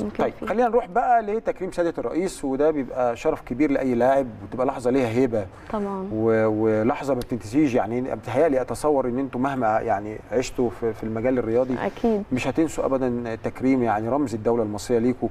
كده طيب فيه. خلينا نروح بقى لتكريم سياده الرئيس وده بيبقى شرف كبير لاي لاعب وتبقى لحظه ليها هيبه طبعا و- ولحظه ما بتنتسيش يعني بتهيألي اتصور ان انتم مهما يعني عشتوا في في المجال الرياضي اكيد مش هتنسوا ابدا التكريم يعني رمز الدوله المصريه ليكم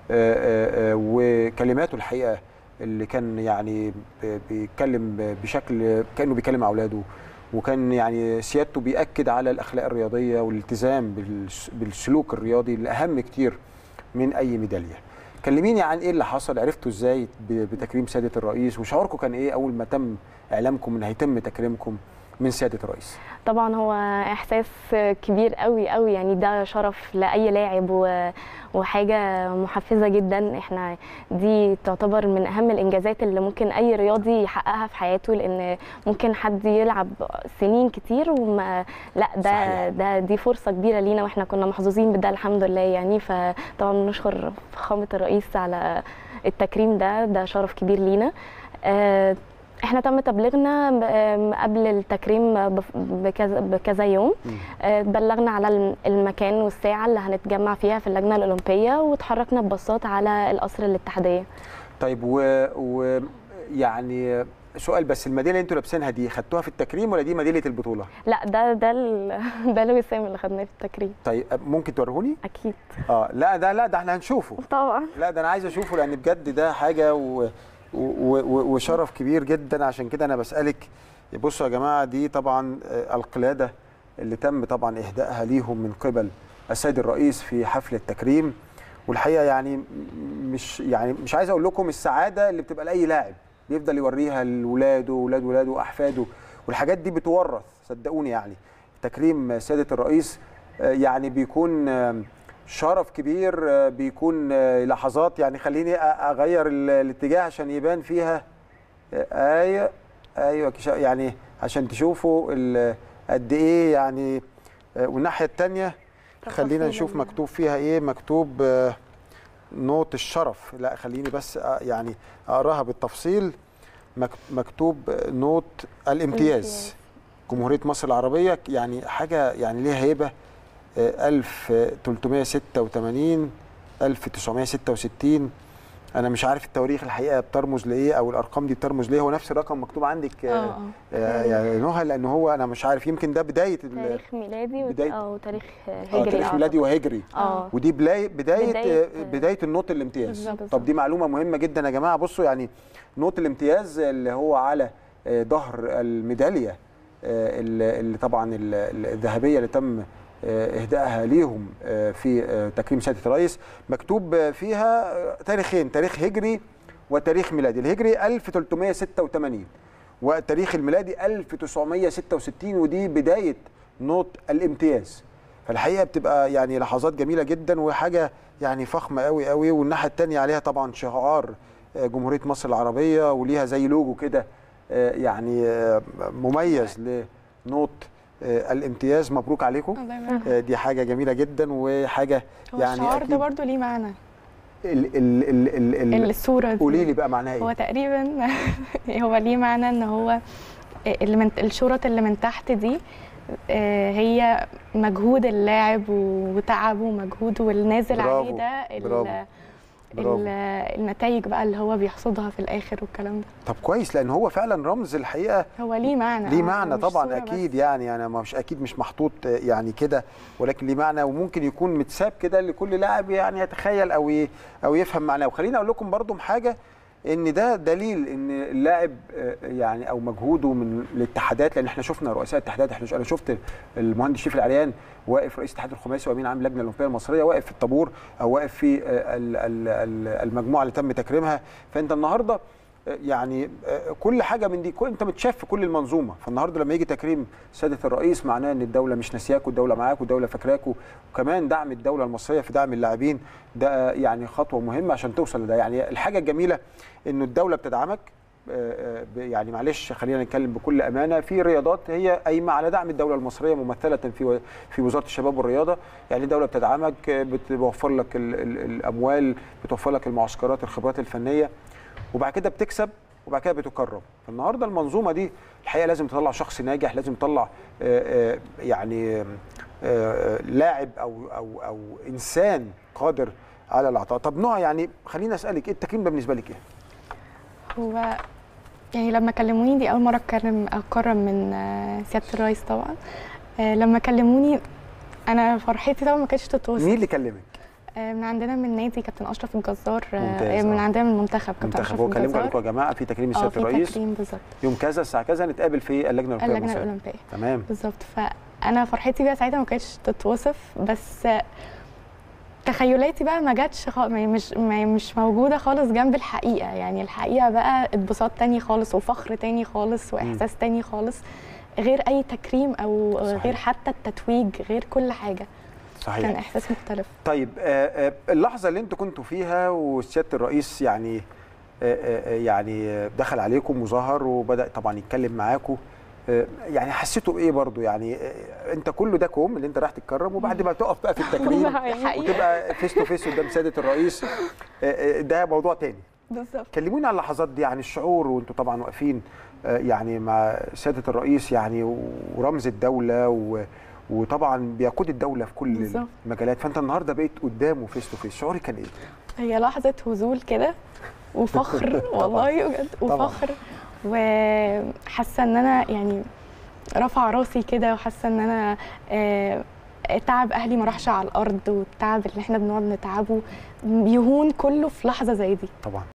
وكلماته الحقيقه اللي كان يعني ب- بيتكلم بشكل كانه بيكلم اولاده وكان يعني سيادته بيأكد على الاخلاق الرياضيه والالتزام بالس- بالسلوك الرياضي الاهم كتير من اي ميداليه. كلميني عن ايه اللي حصل عرفتوا ازاي ب- بتكريم سياده الرئيس وشعوركم كان ايه اول ما تم اعلامكم ان هيتم تكريمكم من سياده الرئيس. طبعا هو احساس كبير قوي قوي يعني ده شرف لاي لاعب و- وحاجه محفزه جدا احنا دي تعتبر من اهم الانجازات اللي ممكن اي رياضي يحققها في حياته لان ممكن حد يلعب سنين كتير وما لا ده صحيح. ده دي فرصه كبيره لينا واحنا كنا محظوظين بده الحمد لله يعني فطبعا بنشكر فخامه الرئيس على التكريم ده ده شرف كبير لينا آه، احنا تم تبليغنا ب- قبل التكريم بف- بكذا بكذا يوم مم. آه، بلغنا على الم- المكان والساعه اللي هنتجمع فيها في اللجنه الاولمبيه وتحركنا ببساط على القصر الاتحاديه طيب و, و يعني سؤال بس الميداليه اللي انتوا لابسينها دي خدتوها في التكريم ولا دي ميداليه البطوله؟ لا ده ده ال- ده الوسام اللي خدناه في التكريم طيب ممكن توريهوني؟ اكيد اه لا ده لا ده احنا هنشوفه طبعا لا ده انا عايز اشوفه لان بجد ده حاجه و... و... و... وشرف كبير جدا عشان كده انا بسالك بصوا يا جماعه دي طبعا آه، القلاده اللي تم طبعا اهدائها ليهم من قبل السيد الرئيس في حفل التكريم والحقيقه يعني م- مش يعني مش عايز اقول لكم السعاده اللي بتبقى لاي لاعب بيفضل يوريها لاولاده واولاد ولاده واحفاده والحاجات دي بتورث صدقوني يعني تكريم سياده الرئيس آه، يعني بيكون آه، شرف كبير آه، بيكون آه، لحظات يعني خليني أ- اغير ال- الاتجاه عشان يبان فيها آه، ايوه ايوه كشا- يعني عشان تشوفوا ال- قد ايه يعني آه، والناحيه الثانيه خلينا تفاصيل نشوف ال- مكتوب فيها ايه مكتوب آه، نوت الشرف لا خليني بس آه، يعني اقراها بالتفصيل مك- مكتوب آه، نوت الامتياز الامتياز. جمهوريه مصر العربيه يعني حاجه يعني ليها هيبه آه، 1386 1966 انا مش عارف التواريخ الحقيقه بترمز لايه او الارقام دي بترمز ليه هو نفس الرقم مكتوب عندك آه، اه آه، يا نهى لان هو انا مش عارف يمكن ده بدايه ال- تاريخ ميلادي وت- بداية- او تاريخ آه، هجري تاريخ ميلادي أعتقد. وهجري اه ودي بدايه بدايه بداية- بدايه, بداية النوت الامتياز بالظبط. طب دي معلومه مهمه جدا يا جماعه بصوا يعني نوت الامتياز اللي هو على آه، ظهر الميداليه آه، اللي اللي طبعا ال- ال- الذهبيه اللي تم آه، اهدائها ليهم آه، في آه، تكريم سياده الرئيس مكتوب آه، فيها آه، تاريخين تاريخ هجري وتاريخ ميلادي الهجري 1386 وتاريخ الميلادي 1966 ودي بدايه نوت الامتياز فالحقيقه بتبقى يعني لحظات جميله جدا وحاجه يعني فخمه قوي قوي والناحيه الثانيه عليها طبعا شعار آه، جمهوريه مصر العربيه وليها زي لوجو كده آه، يعني آه، مميز لنوت آه، الامتياز مبروك عليكم الله يبارك آه، دي حاجه جميله جدا وحاجه هو يعني الشعار ده أكيد برضو ليه معنى ال ال ال ال ال الصورة دي قولي لي بقى معناها هو ايه تقريبا هو ليه معنى ان هو اللي من الشرط اللي من تحت دي آه، هي مجهود اللاعب وتعبه ومجهوده والنازل برافو، عليه ده ال- برافو، برافو. ال- النتائج بقى اللي هو بيحصدها في الاخر والكلام ده طب كويس لان هو فعلا رمز الحقيقه هو ليه معنى ليه آه، معنى مش طبعا صورة اكيد بس. يعني يعني ما مش اكيد مش محطوط آه، يعني كده ولكن ليه معنى وممكن يكون متساب كده لكل لاعب يعني يتخيل او ي- او يفهم معناه وخليني اقول لكم برضو حاجه ان ده دليل ان اللاعب آه، يعني او مجهوده من الاتحادات لان احنا شفنا رؤساء الاتحادات احنا انا شفت المهندس شريف العريان واقف رئيس الاتحاد الخماسي وامين عام اللجنه الاولمبيه المصريه واقف في الطابور او واقف في آه، ال- ال- ال- المجموعه اللي تم تكريمها فانت النهارده يعني آه، كل حاجه من دي كل انت متشاف في كل المنظومه فالنهارده لما يجي تكريم سياده الرئيس معناه ان الدوله مش ناسياك والدوله معاك والدوله فاكراك وكمان دعم الدوله المصريه في دعم اللاعبين ده آه، يعني خطوه مهمه عشان توصل لده يعني الحاجه الجميله انه الدوله بتدعمك آه، آه، ب- يعني معلش خلينا نتكلم بكل امانه في رياضات هي قايمه على دعم الدوله المصريه ممثله في و- في وزاره الشباب والرياضه يعني الدوله بتدعمك آه، بتوفر لك ال- ال- الاموال بتوفر لك المعسكرات الخبرات الفنيه وبعد كده بتكسب وبعد كده بتكرم فالنهارده المنظومه دي الحقيقه لازم تطلع شخص ناجح لازم تطلع آه، آه، يعني آه، آه، لاعب او او او انسان قادر على العطاء طب نهى يعني خليني اسالك ايه التكريم ده بالنسبه لك ايه هو يعني لما كلموني دي اول مره اتكلم اكرم من آه، سياده الرئيس طبعا آه، لما كلموني انا فرحتي طبعا ما كانتش تتوصف مين اللي كلمك آه، من عندنا من نادي كابتن اشرف الجزار آه، ممتاز، من آه. عندنا من المنتخب كابتن منتخب اشرف هو كلمكم الجزار قال لكم يا جماعه في تكريم اه سياده في الرئيس تكريم بالظبط يوم كذا الساعه كذا نتقابل في اللجنه الاولمبيه اللجنه المصرية. الاولمبيه تمام بالظبط فانا فرحتي بيها ساعتها ما كانتش تتوصف بس آه، تخيلاتي بقى ما جاتش خ... ما هي مش ما هي مش موجوده خالص جنب الحقيقه يعني الحقيقه بقى اتبساط تاني خالص وفخر تاني خالص واحساس تاني خالص غير اي تكريم او صحيح. غير حتى التتويج غير كل حاجه كان صحيح احساس مختلف طيب آه، آه، اللحظه اللي انتوا كنتوا فيها وسياده الرئيس يعني آه، آه، آه، يعني آه، دخل عليكم وظهر وبدا طبعا يتكلم معاكم آه، يعني حسيتوا بايه برضو يعني آه، انت كله ده كوم اللي انت رايح تتكرم وبعد ما تقف بقى في التكريم حقيقة. وتبقى فيس تو فيس قدام سياده الرئيس آه، آه، ده موضوع تاني بالظبط كلموني عن اللحظات دي يعني الشعور وانتوا طبعا واقفين آه، يعني مع سياده الرئيس يعني ورمز الدوله و وطبعا بيقود الدوله في كل بالظبط. المجالات فانت النهارده بقيت قدامه فيس تو فيس شعوري كان ايه؟ هي لحظه هزول كده وفخر والله بجد طبعاً. وفخر وحاسه ان انا يعني رافعه راسي كده وحاسه ان انا آه، تعب اهلي ما راحش على الارض والتعب اللي احنا بنقعد نتعبه يهون كله في لحظه زي دي طبعا